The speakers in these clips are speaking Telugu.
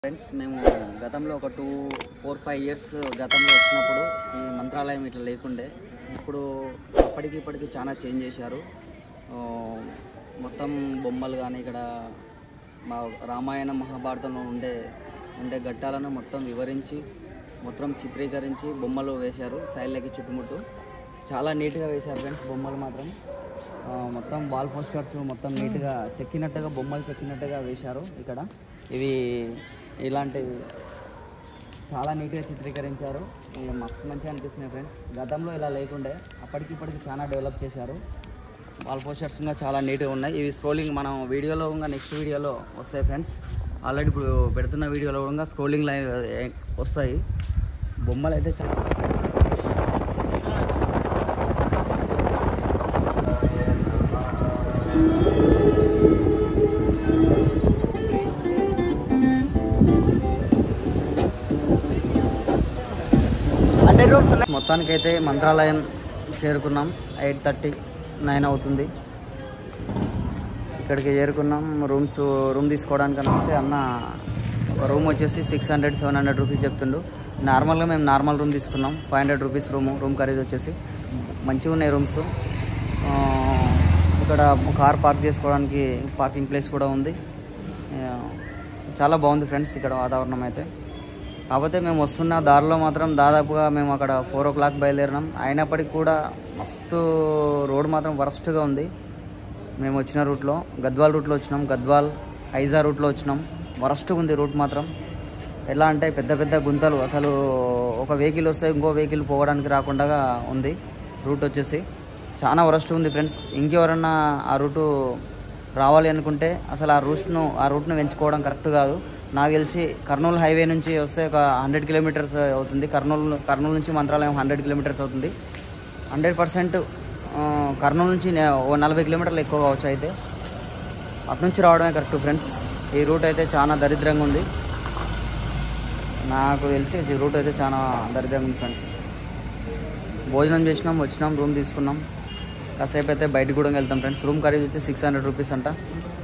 ఫ్రెండ్స్ మేము గతంలో ఒక టూ ఫోర్ ఫైవ్ ఇయర్స్ గతంలో వచ్చినప్పుడు ఈ మంత్రాలయం ఇట్లా లేకుండే ఇప్పుడు అప్పటికి ఇప్పటికి చాలా చేంజ్ చేశారు ఆ, మొత్తం బొమ్మలు కానీ ఇక్కడ మా రామాయణ మహాభారతంలో ఉండే ఉండే ఘట్టాలను మొత్తం వివరించి మొత్తం చిత్రీకరించి బొమ్మలు వేశారు సైడ్లకి చుట్టుముట్టు చాలా నీట్గా వేశారు ఫ్రెండ్స్ బొమ్మలు మాత్రం ఆ, మొత్తం వాల్ పోస్టర్స్ మొత్తం నీట్గా చెక్కినట్టుగా బొమ్మలు చెక్కినట్టుగా వేశారు ఇక్కడ ఇవి ఇలాంటి చాలా నీట్గా చిత్రీకరించారు ఇక మస్తు మంచిగా అనిపిస్తున్నాయి ఫ్రెండ్స్ గతంలో ఇలా లేకుండే అప్పటికి ఇప్పటికి చాలా డెవలప్ చేశారు వాల్ పోస్టర్స్ ఇంకా చాలా నీట్గా ఉన్నాయి ఇవి స్క్రోలింగ్ మనం వీడియోలో ఇంకా నెక్స్ట్ వీడియోలో వస్తాయి ఫ్రెండ్స్ ఆల్రెడీ ఇప్పుడు పెడుతున్న వీడియోలో కూడా స్క్రోలింగ్ లైన్ వస్తాయి బొమ్మలు అయితే చాలా హండ్రెడ్ రూమ్స్ ఉన్నాయి మొత్తానికైతే మంత్రాలయం చేరుకున్నాం ఎయిట్ థర్టీ నైన్ అవుతుంది ఇక్కడికి చేరుకున్నాం రూమ్స్ రూమ్ తీసుకోవడానికి వస్తే అన్న ఒక రూమ్ వచ్చేసి six hundred seven hundred rupees చెప్తుండు నార్మల్గా మేము నార్మల్ రూమ్ తీసుకున్నాం five hundred rupees room room ఖరీదు వచ్చేసి మంచిగా ఉన్నాయి రూమ్స్ ఆ, ఇక్కడ కార్ పార్క్ చేసుకోవడానికి పార్కింగ్ ప్లేస్ కూడా ఉంది ఆ, చాలా బాగుంది ఫ్రెండ్స్ ఇక్కడ వాతావరణం అయితే కాకపోతే మేము వస్తున్న దారిలో మాత్రం దాదాపుగా మేము అక్కడ ఫోర్ ఓ క్లాక్ బయలుదేరినాం అయినప్పటికీ కూడా మస్తు రోడ్ మాత్రం వరస్ట్గా ఉంది మేము వచ్చిన రూట్లో గద్వాల్ రూట్లో వచ్చినాం గద్వాల్ ఐజా రూట్లో వచ్చినాం వరస్ట్గా ఉంది రూట్ మాత్రం ఎలా అంటే పెద్ద పెద్ద గుంతలు అసలు ఒక వెహికల్ వస్తే ఇంకో వెహికల్ పోవడానికి రాకుండా ఉంది రూట్ వచ్చేసి చాలా వరస్ట్ ఉంది ఫ్రెండ్స్ ఇంకెవరన్నా ఆ రూటు రావాలి అనుకుంటే అసలు ఆ రూట్ను ఆ రూట్ను ఎంచుకోవడం కరెక్ట్ కాదు నాకు తెలిసి కర్నూలు హైవే నుంచి వస్తే ఒక హండ్రెడ్ కిలోమీటర్స్ అవుతుంది కర్నూలు కర్నూలు నుంచి మంత్రాలయం హండ్రెడ్ కిలోమీటర్స్ అవుతుంది హండ్రెడ్ పర్సెంట్ కర్నూలు నుంచి నే- ఓ నలభై కిలోమీటర్లు ఎక్కువ కావచ్చు అయితే అటు నుంచి రావడమే కరెక్ట్ ఫ్రెండ్స్ ఈ రూట్ అయితే చాలా దరిద్రంగా ఉంది నాకు తెలిసి ఈ రూట్ అయితే చాలా దరిద్రంగా ఉంది ఫ్రెండ్స్ భోజనం చేసినాం వచ్చినాం రూమ్ తీసుకున్నాం కాసేపు అయితే బయటకు కూడా వెళ్తాం ఫ్రెండ్స్ రూమ్ ఖరీదు వచ్చి సిక్స్ హండ్రెడ్ రూపీస్ అంట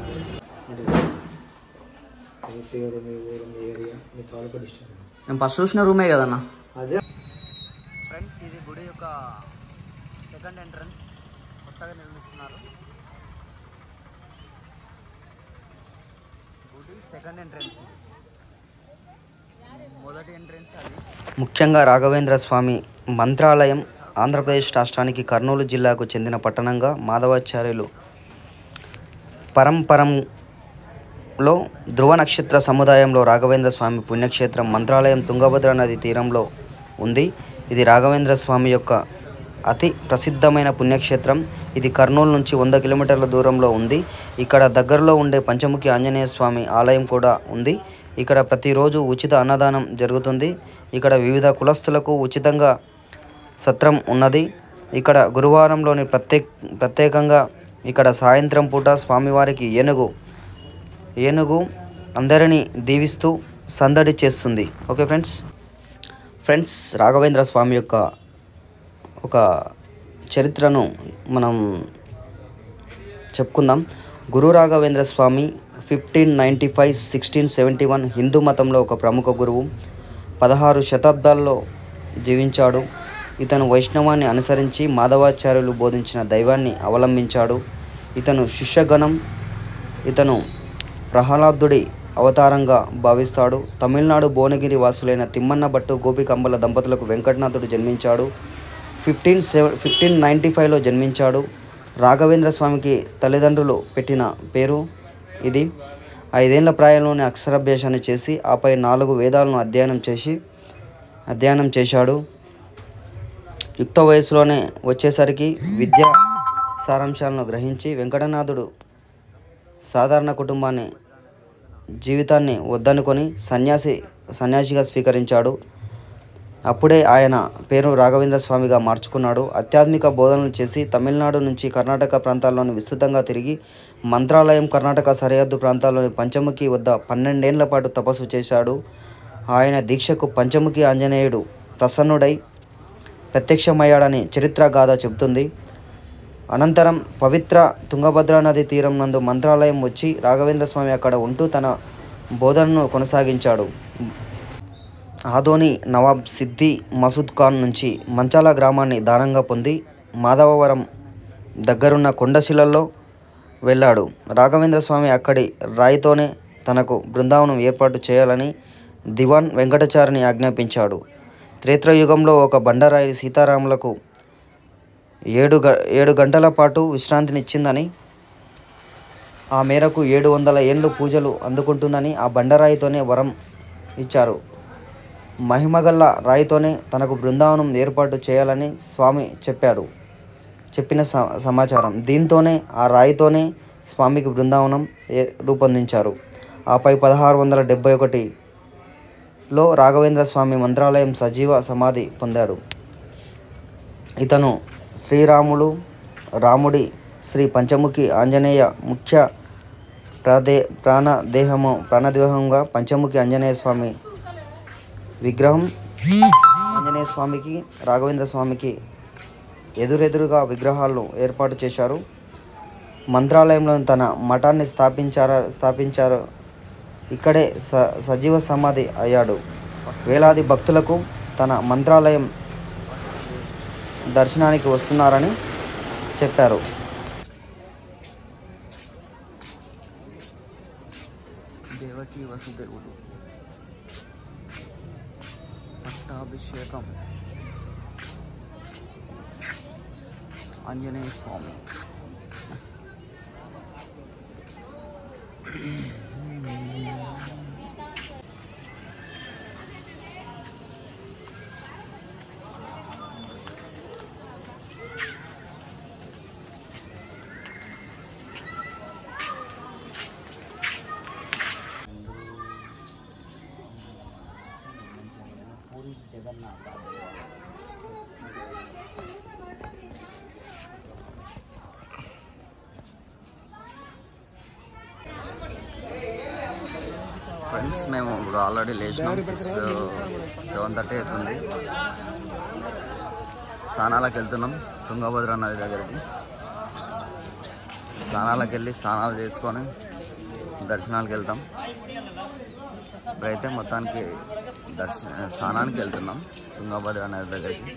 మీ పేరు మీ ఊరు మీ ఏరియా మీ తాలూకా డిస్ట్రిక్ట్ మేము ఫస్ట్ చూసిన రూమే కదన్నా అదే ఫ్రెండ్స్ ఇది గుడి యొక్క సెకండ్ ఎంట్రన్స్ కొత్తగా నిర్మిస్తున్నారు గుడి సెకండ్ ఎంట్రన్స్ మొదటి ఎంట్రన్స్ అది ముఖ్యంగా రాఘవేంద్ర స్వామి మంత్రాలయం ఆంధ్రప్రదేశ్ రాష్ట్రానికి కర్నూలు జిల్లాకు చెందిన పట్టణంగా మాధవాచార్యులు పరంపరంలో ధ్రువ నక్షత్ర సముదాయంలో రాఘవేంద్ర స్వామి పుణ్యక్షేత్రం మంత్రాలయం తుంగభద్ర నది తీరంలో ఉంది ఇది రాఘవేంద్ర స్వామి యొక్క అతి ప్రసిద్ధమైన పుణ్యక్షేత్రం ఇది కర్నూలు నుంచి వంద కిలోమీటర్ల దూరంలో ఉంది ఇక్కడ దగ్గరలో ఉండే పంచముఖి ఆంజనేయ స్వామి ఆలయం కూడా ఉంది ఇక్కడ ప్రతిరోజు ఉచిత అన్నదానం జరుగుతుంది ఇక్కడ వివిధ కులస్తులకు ఉచితంగా సత్రం ఉన్నది ఇక్కడ గురువారంలోని ప్రత్యేక ప్రత్యేకంగా ఇక్కడ సాయంత్రం పూట స్వామివారికి ఏనుగు ఏనుగు అందరినీ దీవిస్తూ సందడి చేస్తుంది okay friends friends Raghavendra Swami యొక్క ఒక చరిత్రను మనం చెప్పుకుందాం Guru Raghavendra Swami fifteen ninety five sixteen seventy one Hindu మతంలో ఒక ప్రముఖ గురువు పదహారు శతాబ్దాల్లో జీవించాడు ఇతను వైష్ణవాన్ని అనుసరించి మాధవాచార్యులు బోధించిన దైవాన్ని అవలంబించాడు ఇతను శిష్యగణం ఇతను ప్రహ్లాదుడి అవతారంగా భావిస్తాడు తమిళనాడు భువనగిరి వాసులైన తిమ్మన్న భట్టు గోపికంబల దంపతులకు వెంకటనాథుడు జన్మించాడు ఫిఫ్టీన్ సెవెన్ ఫిఫ్టీన్ నైంటీ ఫైవ్లో జన్మించాడు రాఘవేంద్ర స్వామికి తల్లిదండ్రులు పెట్టిన పేరు ఇది ఐదేళ్ల ప్రాయంలోనే అక్షరాభ్యాసాన్ని చేసి ఆపై నాలుగు వేదాలను అధ్యయనం చేసి అధ్యయనం చేశాడు యుక్త వయసులోనే వచ్చేసరికి విద్యా సారాంశాలను గ్రహించి వెంకటనాథుడు సాధారణ కుటుంబాన్ని జీవితాన్ని వద్దనుకొని సన్యాసి సన్యాసిగా స్వీకరించాడు అప్పుడే ఆయన పేరు రాఘవేంద్ర స్వామిగా మార్చుకున్నాడు ఆధ్యాత్మిక బోధనలు చేసి తమిళనాడు నుంచి కర్ణాటక ప్రాంతాల్లోని విస్తృతంగా తిరిగి మంత్రాలయం కర్ణాటక సరిహద్దు ప్రాంతాల్లోని పంచముఖి వద్ద పన్నెండేళ్ల పాటు తపస్సు చేశాడు ఆయన దీక్షకు పంచముఖి ఆంజనేయుడు ప్రసన్నుడై ప్రత్యక్షమయ్యాడని చరిత్ర గాథ చెబుతుంది అనంతరం పవిత్ర తుంగభద్రా నది తీరం నందు మంత్రాలయం వచ్చి రాఘవేంద్ర స్వామి అక్కడ ఉంటూ తన బోధనను కొనసాగించాడు ఆదోని నవాబ్ సిద్ది మసూద్ ఖాన్ నుంచి మంచాల గ్రామాన్ని దానంగా పొంది మాధవవరం దగ్గరున్న కొండశిలలో వెళ్ళాడు రాఘవేంద్ర స్వామి అక్కడి రాయితోనే తనకు బృందావనం ఏర్పాటు చేయాలని దివాన్ వెంకటాచారిని ఆజ్ఞాపించాడు త్రేత్రయుగంలో ఒక బండరాయి సీతారాములకు ఏడు గ ఏడు గంటల పాటు విశ్రాంతినిచ్చిందని ఆ మేరకు ఏడు వందల ఏళ్ళు పూజలు అందుకుంటుందని ఆ బండరాయితోనే వరం ఇచ్చారు మహిమగల్ల రాయితోనే తనకు బృందావనం ఏర్పాటు చేయాలని స్వామి చెప్పాడు చెప్పిన స- సమాచారం దీంతోనే ఆ రాయితోనే స్వామికి బృందావనం ఏ- రూపొందించారు ఆపై పదహారు వందల డెబ్బై ఒకటిలో రాఘవేంద్ర స్వామి మంత్రాలయం సజీవ సమాధి పొందాడు ఇతను శ్రీరాములు రాముడి శ్రీ పంచముఖి ఆంజనేయ ముఖ్య ప్రాదే ప్రాణదేహము ప్రాణదేహంగా పంచముఖి ఆంజనేయ స్వామి విగ్రహం ఆంజనేయ స్వామికి రాఘవేంద్ర స్వామికి ఎదురెదురుగా విగ్రహాలను ఏర్పాటు చేశారు మంత్రాలయంలో తన మఠాన్ని స్థాపించారా స్థాపించారు ఇక్కడే స సజీవ సమాధి అయ్యాడు వేలాది భక్తులకు తన మంత్రాలయం దర్శనానికి వస్తున్నారని చెప్పారు దేవకి వసుదేవుడు పట్టాభిషేకం ఆంజనేయ స్వామి పూరి జగన్నాథ ఫ్రెండ్స్ మేము ఇప్పుడు ఆల్రెడీ లేచినాం సిక్స్ సెవెన్ థర్టీ అవుతుంది స్నానాలకు వెళ్తున్నాం తుంగభద్ర నది దగ్గరికి స్నానాలకు వెళ్ళి స్నానాలు చేసుకొని దర్శనాలకు వెళ్తాం ఇప్పుడైతే మొత్తానికి దర్శ స్నానానికి వెళ్తున్నాం తుంగభద్ర నది దగ్గరికి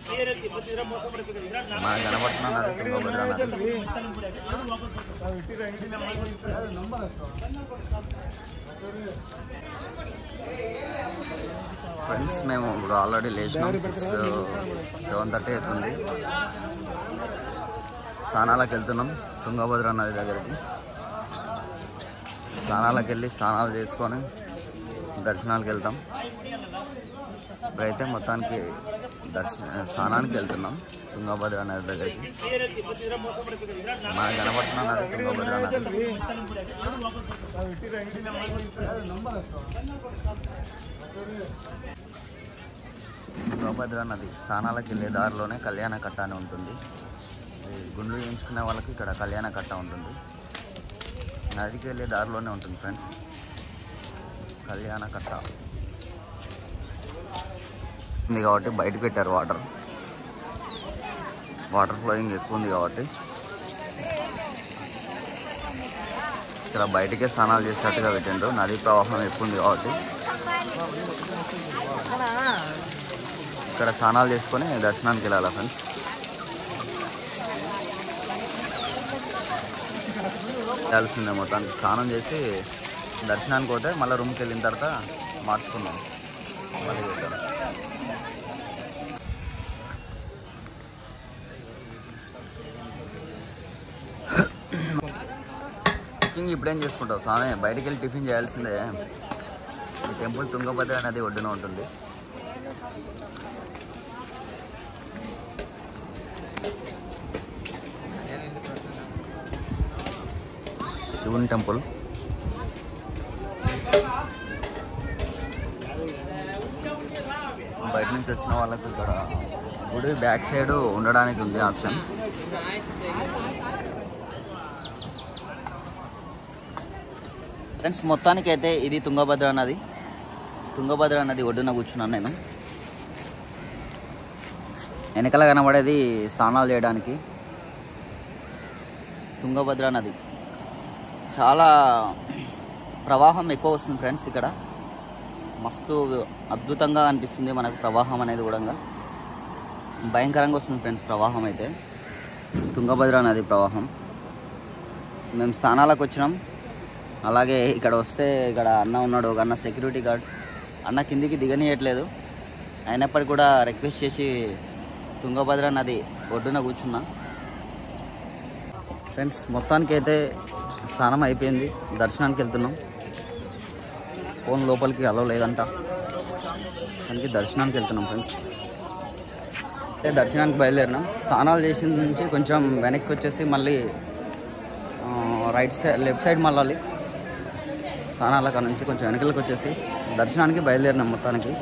మనకు కనబడుతున్న నది తుంగభద్ర నది ఫ్రెండ్స్ మేము ఇప్పుడు ఆల్రెడీ లేచినాం సిక్స్ సెవెన్ థర్టీ అవుతుంది స్నానాలకు వెళ్తున్నాం తుంగభద్ర నది దగ్గరికి స్నానాలకు వెళ్ళి స్నానాలు చేసుకొని దర్శనాలకు వెళ్తాం ఇప్పుడైతే మొత్తానికి దర్శ స్నానానికి వెళ్తున్నాం తుంగభద్ర నది దగ్గరికి మనకు కనబడుతున్న నది తుంగభద్ర నది తుంగభద్ర నది స్నానాలకు వెళ్ళే దారిలోనే కళ్యాణ కట్ట అని ఉంటుంది ఈ గుండ్లు చేయించుకునే వాళ్ళకి ఇక్కడ కళ్యాణ కట్ట ఉంటుంది నదికి వెళ్ళే దారిలోనే ఉంటుంది ఫ్రెండ్స్ కళ్యాణ కట్ట ఉంది కాబట్టి బయట పెట్టారు వాటర్ వాటర్ ఫ్లోయింగ్ ఎక్కువ ఉంది కాబట్టి ఇక్కడ బయటకే స్నానాలు చేసేటట్టుగా పెట్టిండ్రు నదీ ప్రవాహం ఎక్కువ ఉంది కాబట్టి ఇక్కడ స్నానాలు చేసుకొని దర్శనానికి వెళ్ళాలి ఫ్రెండ్స్ వెళ్ళాల్సిందే మొత్తానికి స్నానం చేసి దర్శనానికి పోతే మళ్ళీ రూమ్కి వెళ్ళిన తర్వాత మార్చుకున్నాం మళ్ళీ వెళ్తాం కుకింగ్ ఇప్పుడేం చేసుకుంటావు స్వామి బయటికి వెళ్ళి టిఫిన్ చేయాల్సిందే ఈ టెంపుల్ తుంగభద్ర అనేది ఒడ్డున ఉంటుంది శివుని టెంపుల్ బయట నుంచి వచ్చిన వాళ్ళకి ఇక్కడ గుడి బ్యాక్ సైడ్ ఉండడానికి ఉంది ఆప్షన్ ఫ్రెండ్స్ మొత్తానికి అయితే ఇది తుంగభద్ర నది తుంగభద్ర నది ఒడ్డున కూర్చున్నాను నేను వెనకాల కనబడేది స్నానాలు చేయడానికి తుంగభద్ర నది చాలా ప్రవాహం ఎక్కువ వస్తుంది ఫ్రెండ్స్ ఇక్కడ మస్తు అద్భుతంగా అనిపిస్తుంది మనకు ప్రవాహం అనేది కూడా భయంకరంగా వస్తుంది ఫ్రెండ్స్ ప్రవాహం అయితే తుంగభద్ర నది ప్రవాహం మేము స్థానాలకు వచ్చినాం అలాగే ఇక్కడ వస్తే ఇక్కడ అన్న ఉన్నాడు ఒక అన్న సెక్యూరిటీ గార్డ్ అన్న కిందికి దిగనీయట్లేదు అయినప్పటికీ కూడా రిక్వెస్ట్ చేసి తుంగభద్ర నది ఒడ్డున కూర్చున్నా ఫ్రెండ్స్ మొత్తానికి అయితే స్నానం అయిపోయింది దర్శనానికి వెళ్తున్నాం ఫోన్ లోపలికి అలవ్ లేదంట దానికి దర్శనానికి వెళ్తున్నాం ఫ్రెండ్స్ అయితే దర్శనానికి బయలుదేరినాం స్నానాలు చేసిన నుంచి కొంచెం వెనక్కి వచ్చేసి మళ్ళీ ఆ, రైట్ సైడ్ లెఫ్ట్ సైడ్ మళ్ళీ స్నానాల కాడ నుంచి కొంచెం వెనకలకు వచ్చేసి దర్శనానికి బయలుదేరినాం మొత్తానికి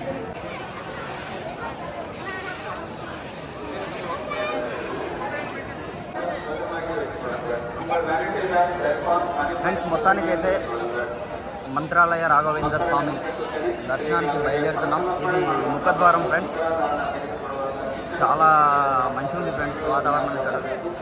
ఫ్రెండ్స్ మొత్తానికి అయితే మంత్రాలయ రాఘవేంద్ర స్వామి దర్శనానికి బయలుదేరుతున్నాం ఇది ముఖద్వారం ఫ్రెండ్స్ చాలా మంచిగా ఉంది ఫ్రెండ్స్ వాతావరణం ఇక్కడ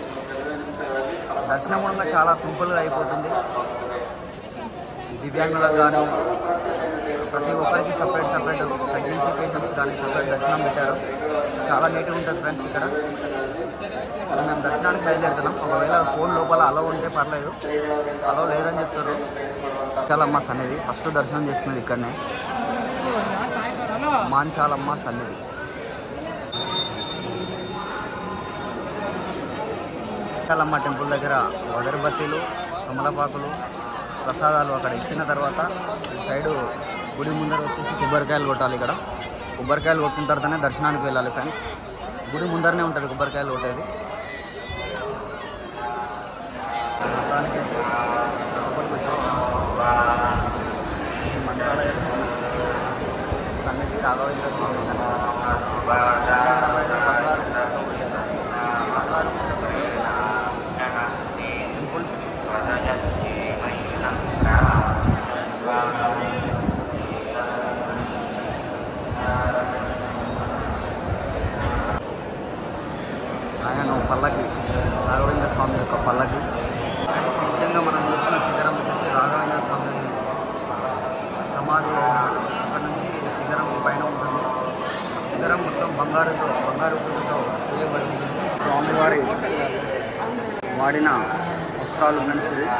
దర్శనం కూడా చాలా సింపుల్గా అయిపోతుంది దివ్యాంగులకు కానీ ప్రతి ఒక్కరికి సపరేట్ సపరేట్ ప్రెగ్నెన్సీ పేషెంట్స్ కానీ సపరేట్ దర్శనం పెట్టారు చాలా నీట్గా ఉంటుంది ఫ్రెండ్స్ ఇక్కడ ఇప్పుడు మేము దర్శనానికి బయలుదేరుతున్నాం ఒకవేళ ఫోన్ లోపల అలో ఉంటే పర్లేదు అలో లేదని చెప్తారు మాంచాలమ్మ సన్నిధి ఫస్ట్ దర్శనం చేసుకునేది ఇక్కడనే మాంచాలమ్మ సన్నిధి మాంచాలమ్మ టెంపుల్ దగ్గర వదరబత్తీలు తమలపాకులు ప్రసాదాలు అక్కడ ఇచ్చిన తర్వాత ఈ సైడు గుడి ముందర వచ్చేసి కొబ్బరికాయలు కొట్టాలి ఇక్కడ కొబ్బరికాయలు కొట్టిన తర్వాతనే దర్శనానికి వెళ్ళాలి ఫ్రెండ్స్ గుడి ముందరనే ఉంటుంది కొబ్బరికాయలు కొట్టేది మొత్తానికైతే లోపలికి వచ్చేసాం ఇది మంత్రాలయ స్వామి సన్నిధి రాఘవేంద్ర స్వామి సన్నిధి దగ్గర కనబడేది బంగారు పుట్టతో ఉండేది. బంగారు పుట్టతో టెంపుల్ ఆయన పల్లకి రాఘవేంద్ర స్వామి యొక్క పల్లకి ముఖ్యంగా మనం చూస్తున్న శిఖరం వచ్చేసి రాఘవేంద్ర స్వామి సమాధి అయిన అక్కడ నుంచి శిఖరం పైన ఉంటుంది శిఖరం మొత్తం బంగారుతో బంగారు పుట్టుతో వేయబడి ఉంటుంది స్వామివారి వాడిన వస్త్రాలు ఫ్రెండ్స్ ఇది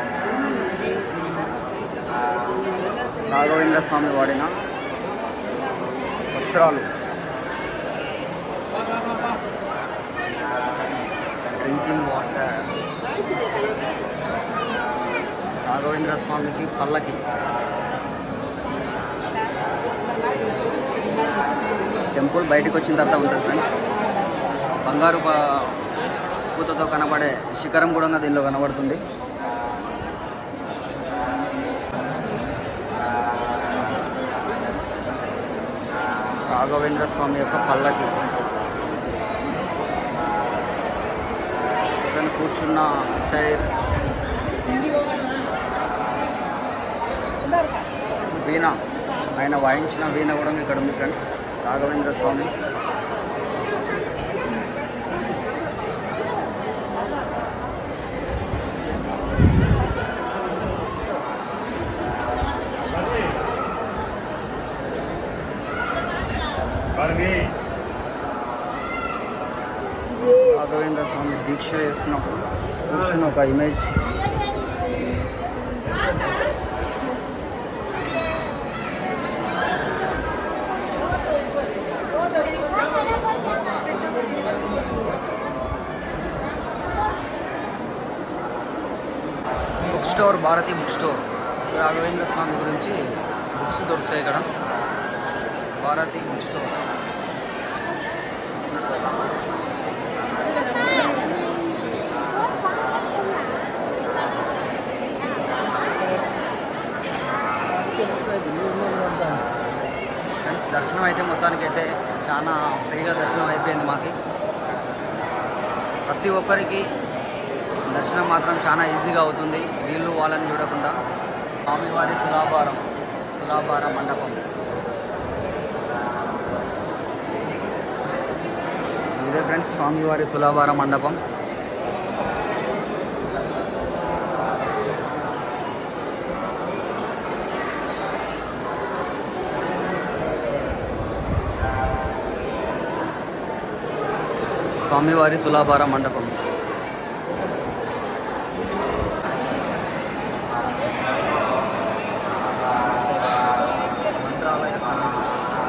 రాఘవేంద్ర స్వామి వాడిన వస్త్రాలు డ్రింకింగ్ వాటర్ రాఘవేంద్ర స్వామికి పల్లకి టెంపుల్ బయటకు వచ్చిన తర్వాత ఉంటుంది ఫ్రెండ్స్ బంగారు ప- పూతతో కనబడే శిఖరం కూడా దీనిలో కనబడుతుంది రాఘవేంద్ర స్వామి యొక్క పల్లకి అతను కూర్చున్న చైర్ వీణ ఆయన వాయించిన వీణ కూడా ఇక్కడ ఉంది ఫ్రెండ్స్ రాఘవేంద్ర స్వామి రాఘవేంద్ర స్వామి దీక్ష చేస్తున్నప్పుడు కూర్చున్న ఒక image book store Bharati book store Raghavendra Swami గురించి బుక్స్ దొరుకుతాయి ఇక్కడ భారతి బుక్ స్టోర్ ఫ్రెండ్స్ దర్శనం అయితే మొత్తానికి అయితే చాలా ఫ్రీగా దర్శనం అయిపోయింది మాకి ప్రతి ఒక్కరికి దర్శనం మాత్రం చాలా ఈజీగా అవుతుంది వీళ్ళు వాళ్ళని చూడకుండా స్వామివారి తులాభారం తులాభార మండపం ఇదే ఫ్రెండ్స్ స్వామివారి తులాభార మండపం స్వామివారి తులాభార మండపం మంత్రాలయ సన్నిధి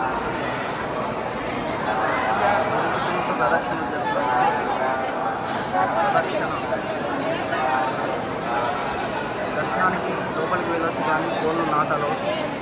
గుడి చుట్టుముట్టు ప్రదక్షిణ చేస్తున్నారు ప్రదక్షిణ దర్శనానికి లోపలికి వెళ్ళొచ్చు కానీ ఫోన్లు నాటలో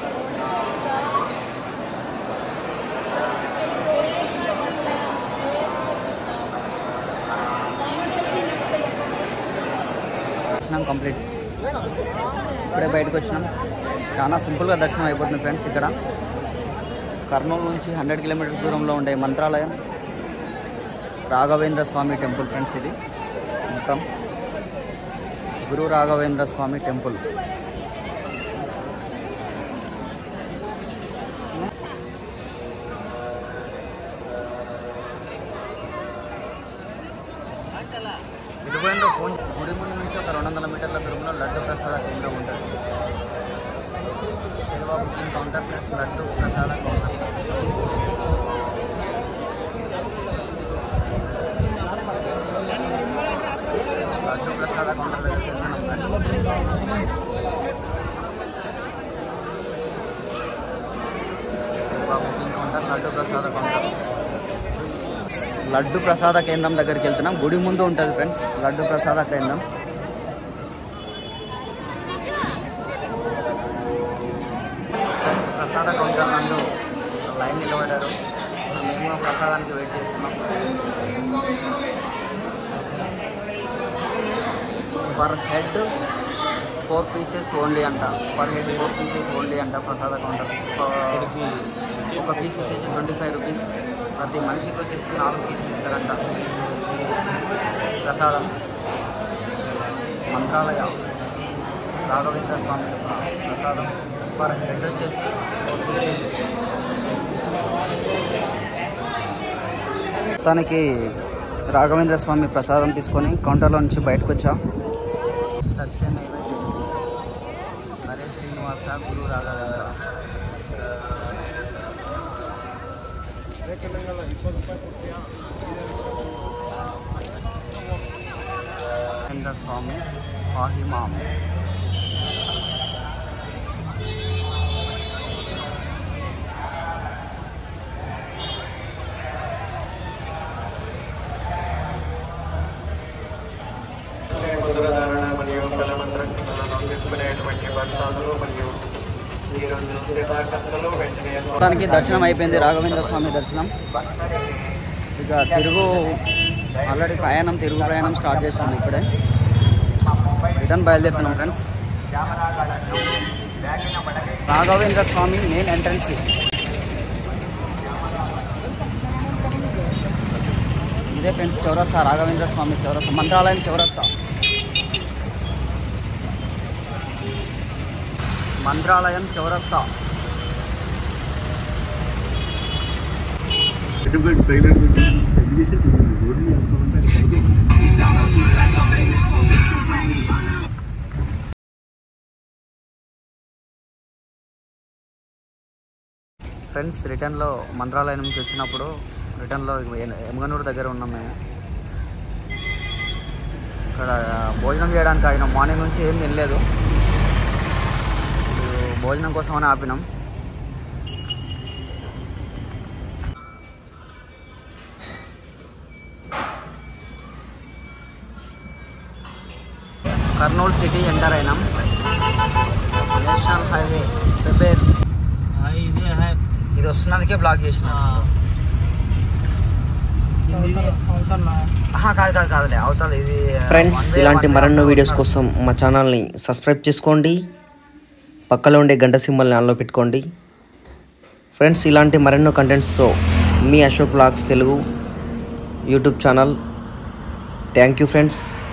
దర్శనం కంప్లీట్ ఇప్పుడే బయటకు వచ్చినాం చాలా సింపుల్గా దర్శనం అయిపోతుంది ఫ్రెండ్స్ ఇక్కడ కర్నూలు నుంచి హండ్రెడ్ కిలోమీటర్స్ దూరంలో ఉండే మంత్రాలయం రాఘవేంద్ర స్వామి టెంపుల్ ఫ్రెండ్స్ ఇది మొత్తం గురు రాఘవేంద్ర స్వామి టెంపుల్ ఇటుపోయిందో ఫోన్ గుడి ముందు నుంచి ఒక రెండు వందల మీటర్ల దూరంలో లడ్డు ప్రసాద కేంద్రం ఉంటుంది సేవా బుకింగ్ కౌంటర్ ప్లస్ లడ్డు ప్రసాద కౌంటర్ లడ్డు ప్రసాద కౌంటర్ దగ్గర చేస్తున్నాం సేవా బుకింగ్ కౌంటర్ లడ్డు ప్రసాద కౌంటర్ లడ్డు ప్రసాద కేంద్రం దగ్గరికి వెళ్తున్నాం గుడి ముందు ఉంటుంది ఫ్రెండ్స్ లడ్డు ప్రసాద కేంద్రం ఫ్రెండ్స్ ప్రసాద కౌంటర్ నందు లైన్ నిలబడ్డారు మేము కూడా ప్రసాదానికి వెయిట్ చేస్తున్నాం per head four pieces only అంట per head four pieces only అంట ప్రసాద కౌంటర్ ఒక పీస్ వచ్చేసి ట్వంటీ ఫైవ్ రూపీస్ ప్రతి మనిషికి వచ్చేసి నాలుగు పీసులు ఇస్తారంట ప్రసాదం మంత్రాలయ రాఘవేంద్ర స్వామి యొక్క ప్రసాదం పర్ హెడ్ వచ్చేసి ఫోర్ పీసెస్ మొత్తానికి రాఘవేంద్ర స్వామి ప్రసాదం తీసుకొని కౌంటర్లో నుంచి బయటకు వచ్చాం సత్యమేవ జయతే హరే శ్రీనివాస గురు రాఘవేంద్ర రాఘవేంద్ర స్వామి పాహిమాం ముద్రధారణ మరియు బలమంత్రం తీసుకునేటువంటి భక్తాదులు మరియు ఈ రెండు స్థితాకర్తలు వెంటనే మొత్తానికి దర్శనం అయిపోయింది రాఘవేంద్ర స్వామి దర్శనం ఇక తిరుగు ఆల్రెడీ ప్రయాణం తిరుగు ప్రయాణం స్టార్ట్ చేసాము ఇప్పుడే రిటర్న్ బయలుదేరుతున్నాం friends Raghavendra Swami main entrance ఇదే ఫ్రెండ్స్ చౌరస్తా రాఘవేంద్ర స్వామి చౌరస్తా మంత్రాలయం చౌరస్తా మంత్రాలయం చౌరస్తా ఫ్రెండ్స్ రిటర్న్లో మంత్రాలయం నుంచి వచ్చినప్పుడు రిటర్న్లో ఎమగనూరు దగ్గర ఉన్నాం మేము ఇక్కడ భోజనం చేయడానికి ఆయన మార్నింగ్ నుంచి ఏం తినలేదు ఇప్పుడు భోజనం కోసమని ఆపినాం కర్నూలు సిటీ ఎంటర్ అయినాం నేషనల్ హైవే పెబ్బేర్ ఇది వస్తున్నందుకే బ్లాక్ చేసిన ఆహా, కాదు కాదు కాదులే అవతల ఇది ఫ్రెండ్స్ one way, ఇలాంటి one way మరెన్నో అటు వీడియోస్ వస్తున్నది. కోసం మా ఛానల్ని సబ్స్క్రైబ్ చేసుకోండి పక్కలో ఉండే గంట సింబల్ని ఆన్లో పెట్టుకోండి ఫ్రెండ్స్ ఇలాంటి మరెన్నో కంటెంట్స్తో మీ Ashok blogs Telugu YouTube channel thank you friends